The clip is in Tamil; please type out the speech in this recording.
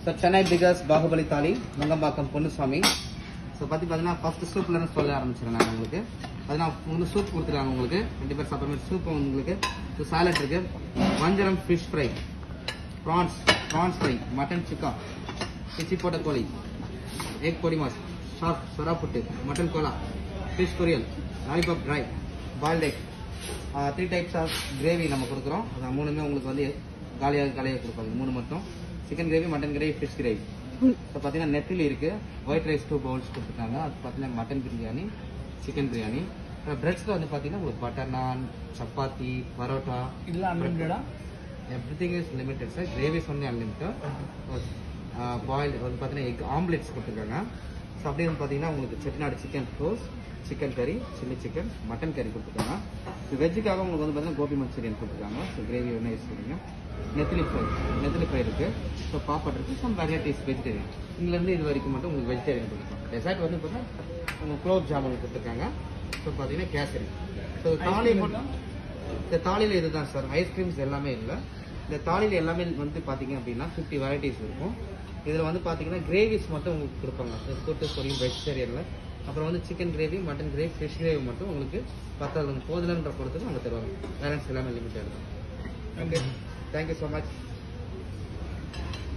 ஸோ சென்னை பிகஸ் பாகுபலி தாலி நுங்கம்பாக்கம் பொன்னுசாமி ஸோ பற்றி பார்த்தீங்கன்னா ஃபர்ஸ்ட் சூப்லேருந்து சொல்ல ஆரம்பிச்சிடுறேன் நான் உங்களுக்கு பார்த்தீங்கன்னா மூணு சூப் கொடுத்துருக்காங்க உங்களுக்கு ரெண்டு பேர் சாப்பிட்ற மாதிரி சூப் உங்களுக்கு ஸோ சாலட் இருக்கு வஞ்சரம் fish fry prawns prawns fry mutton chukka பிச்சி போட்ட கோழி எக் பொடி மாஸ் ஷார்ப் சொரா புட்டு மட்டன் கோலா ஃபிஷ் பொரியல் lollipop dry boiled egg three types of gravy நம்ம கொடுக்குறோம் அது மூணுமே உங்களுக்கு வந்து காலியாக காலியாக கொடுப்பாங்க மூணு மட்டும் chicken gravy mutton gravy fish gravy இப்போ பார்த்தீங்கன்னா நெட்டில் இருக்கு ஒயிட் ரைஸ் டூ பவுல்ஸ் கொடுத்துருக்காங்க அது பார்த்தீங்கன்னா மட்டன் பிரியாணி சிக்கன் பிரியாணி பிரெட்ஸில் வந்து பார்த்தீங்கன்னா உங்களுக்கு பட்டர் நான் சப்பாத்தி பரோட்டா இதெல்லாம் அன்லிமிட்டடா everything is limited sir gravies only unlimited boil வந்து பார்த்தீங்கன்னா எக் ஆம்லெட்ஸ் கொடுத்துருக்காங்க ஸோ அப்படியே வந்து பார்த்தீங்கன்னா உங்களுக்கு செட்டிநாடு சிக்கன் ரோஸ் சிக்கன் கறி சில்லி சிக்கன் மட்டன் கறி கொடுத்துருக்காங்க ஸோ வெஜ்ஜுக்காக உங்களுக்கு வந்து பார்த்தீங்கன்னா கோபி மஞ்சூரியன் கொடுத்துருக்காங்க ஸோ கிரேவி ஒன்று யூஸ் பண்ணுங்க நெத்திலி ஃப்ரை நெத்திலி ஃப்ரை இருக்கு ஸோ பாப்பட் இருக்கு சம் வெரைட்டிஸ் வெஜிடேரியன் இங்கிலேருந்து இது வரைக்கும் மட்டும் உங்களுக்கு வெஜிடேரியன் கொடுத்துருக்காங்க டெசர்ட் வந்து பார்த்தீங்கன்னா உங்களுக்கு குலோப் ஜாமுன் கொடுத்துருக்காங்க ஸோ பார்த்தீங்கன்னா கேசரி ஸோ தாலி மட்டும் இந்த தாலியில் இதுதான் சார் ஐஸ்கிரீம்ஸ் எல்லாமே இல்லை இந்த தாலியில் எல்லாமே வந்து பார்த்தீங்க அப்படின்னா ஃபிஃப்டி வெரைட்டிஸ் இருக்கும் இதில் வந்து பார்த்தீங்கன்னா கிரேவிஸ் மட்டும் உங்களுக்கு கொடுப்பாங்க கூட்டு பொரியும் வெஜிடேரியனில் அப்புறம் வந்து chicken gravy mutton gravy fish gravy மட்டும் உங்களுக்கு பத்தாவது போதிலன்ற பொறுத்துக்கு அவங்க தருவாங்க பேலன்ஸ் எல்லாமே லிமிட்டட் தான் ஓகே தேங்க்யூ ஸோ மச்